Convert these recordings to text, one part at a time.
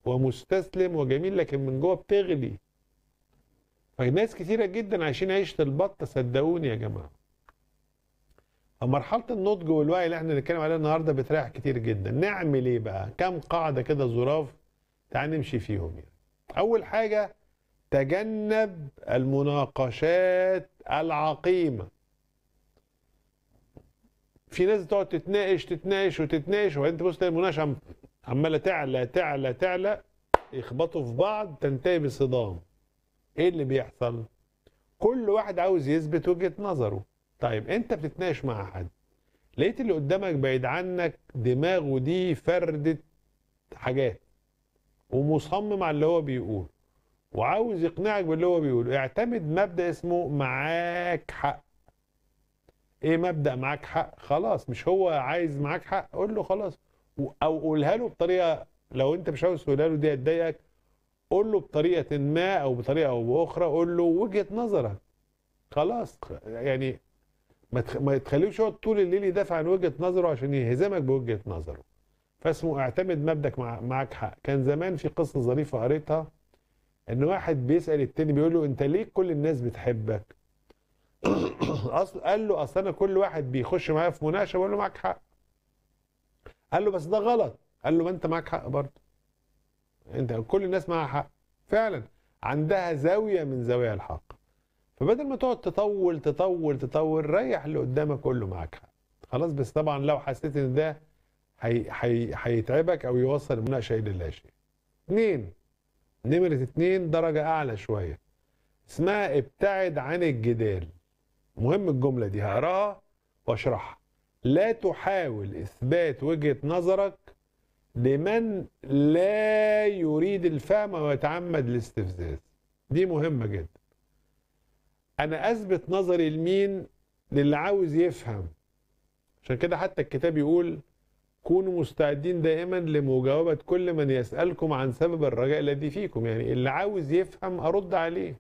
ومستسلم وجميل لكن من جوه بتغلي فناس كتيرة جدا عايشين عيشة البطة صدقوني يا جماعة فمرحلة النضج والوعي اللي احنا بنتكلم عليها النهارده بتريح كتير جدا نعمل ايه بقى كم قاعدة كده ظراف تعال نمشي فيهم يعني اول حاجة تجنب المناقشات العقيمة في ناس تقعد تتناقش تتناقش وتتناقش وبعدين تبص تلاقي المناقشه عم- عماله تعلى تعلى تعلى يخبطوا في بعض تنتهي بصدام ايه اللي بيحصل كل واحد عاوز يثبت وجهة نظره طيب انت بتتناقش مع حد لقيت اللي قدامك بعيد عنك دماغه دي فردة حاجات ومصمم على اللي هو بيقول وعاوز يقنعك باللي هو بيقوله اعتمد مبدأ اسمه معاك حق ايه مبدأ معاك حق خلاص مش هو عايز معاك حق قول له خلاص و- او قولها له بطريقة لو انت مش عاوز تقولها له دي هتضايقك قول له بطريقة ما او بطريقة او باخرى قول له وجهة نظرك خلاص يعني ما تخ- ما تخليهوش يقعد طول الليل يدافع عن وجهة نظره عشان يهزمك بوجهة نظره فاسمه اعتمد مبدأك مع معاك حق كان زمان في قصة ظريفة قريتها ان واحد بيسأل التاني بيقول له انت ليه كل الناس بتحبك اصل قال له اصل انا كل واحد بيخش معايا في مناقشه بقول له معاك حق قال له بس ده غلط قال له ما انت معاك حق برضه انت كل الناس معاها حق فعلا عندها زاويه من زوايا الحق فبدل ما تقعد تطول تطول تطول ريح اللي قدامك قول له معاك حق خلاص بس طبعا لو حسيت ان ده هي هي هيتعبك او يوصل المناقشه الى لا شيء اتنين نمرة اتنين درجة أعلى شوية اسمها ابتعد عن الجدال مهم الجملة دي هقراها واشرحها لا تحاول إثبات وجهة نظرك لمن لا يريد الفهم ويتعمد الاستفزاز دي مهمة جدا أنا أثبت نظري لمين للي عاوز يفهم عشان كده حتى الكتاب يقول كونوا مستعدين دائما لمجاوبة كل من يسألكم عن سبب الرجاء الذي فيكم يعني اللي عاوز يفهم أرد عليه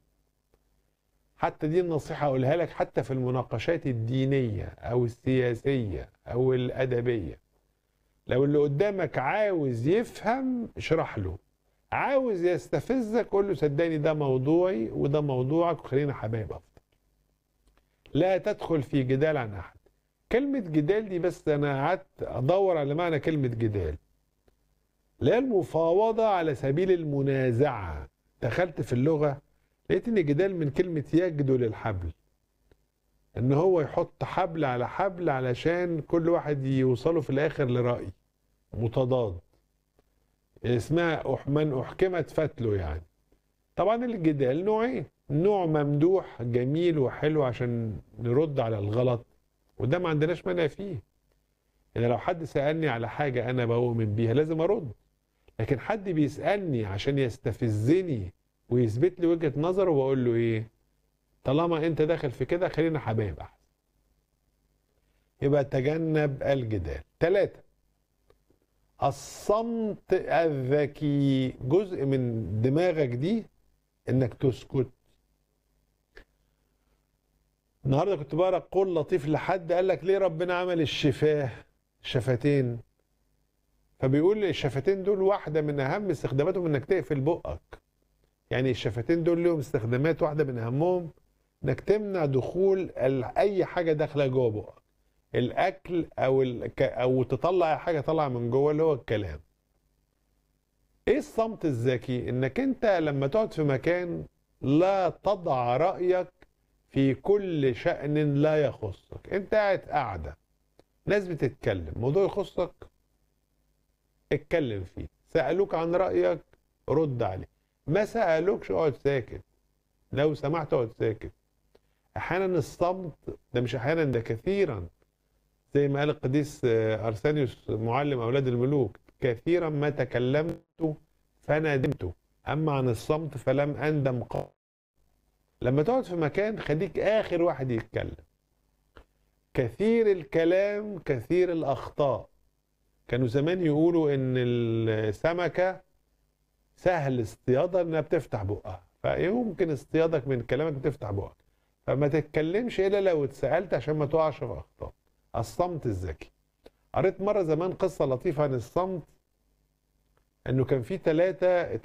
حتى دي النصيحة أقولها لك حتى في المناقشات الدينية أو السياسية أو الأدبية لو اللي قدامك عاوز يفهم اشرح له عاوز يستفزك قول له صدقني ده موضوعي وده موضوعك وخلينا حبايب أفضل لا تدخل في جدال عن أحد كلمة جدال دي بس أنا قعدت أدور على معنى كلمة جدال لا هي المفاوضة على سبيل المنازعة دخلت في اللغة لقيت إن جدال من كلمة يجدل الحبل إن هو يحط حبل على حبل علشان كل واحد يوصله في الآخر لرأي متضاد اسمها أح- من أحكمت فتله يعني طبعا الجدال نوعين نوع ممدوح جميل وحلو عشان نرد على الغلط وده ما عندناش مانع فيه يعني لو حد سألني على حاجة أنا بؤمن بيها لازم أرد لكن حد بيسألني عشان يستفزني ويثبت لي وجهة نظره وأقول له إيه طالما أنت داخل في كده خلينا حبايب أحسن يبقى تجنب الجدال ثلاثة الصمت الذكي جزء من دماغك دي انك تسكت النهارده كنت بقرا قول لطيف لحد قال لك ليه ربنا عمل الشفاه الشفتين فبيقول الشفتين دول واحده من اهم استخداماتهم انك تقفل بقك يعني الشفتين دول لهم استخدامات واحده من اهمهم انك تمنع دخول ال- اي حاجه داخله جوه بقك الاكل او ال... او تطلع اي حاجه طالعه من جوه اللي هو الكلام ايه الصمت الذكي انك انت لما تقعد في مكان لا تضع رايك في كل شأن لا يخصك انت قاعد قاعدة ناس بتتكلم موضوع يخصك اتكلم فيه سألوك عن رأيك رد عليه ما سألوكش اقعد ساكت لو سمحت اقعد ساكت احيانا الصمت ده مش احيانا ده كثيرا زي ما قال القديس آه، ارسانيوس معلم اولاد الملوك كثيرا ما تكلمت فندمت اما عن الصمت فلم اندم قط لما تقعد في مكان خليك اخر واحد يتكلم كثير الكلام كثير الاخطاء كانوا زمان يقولوا ان السمكه سهل اصطيادها انها بتفتح بقها فيمكن اصطيادك من كلامك تفتح بقك فما تتكلمش الا لو اتسالت عشان ما تقعش في اخطاء الصمت الذكي قريت مره زمان قصه لطيفه عن الصمت انه كان في ثلاثه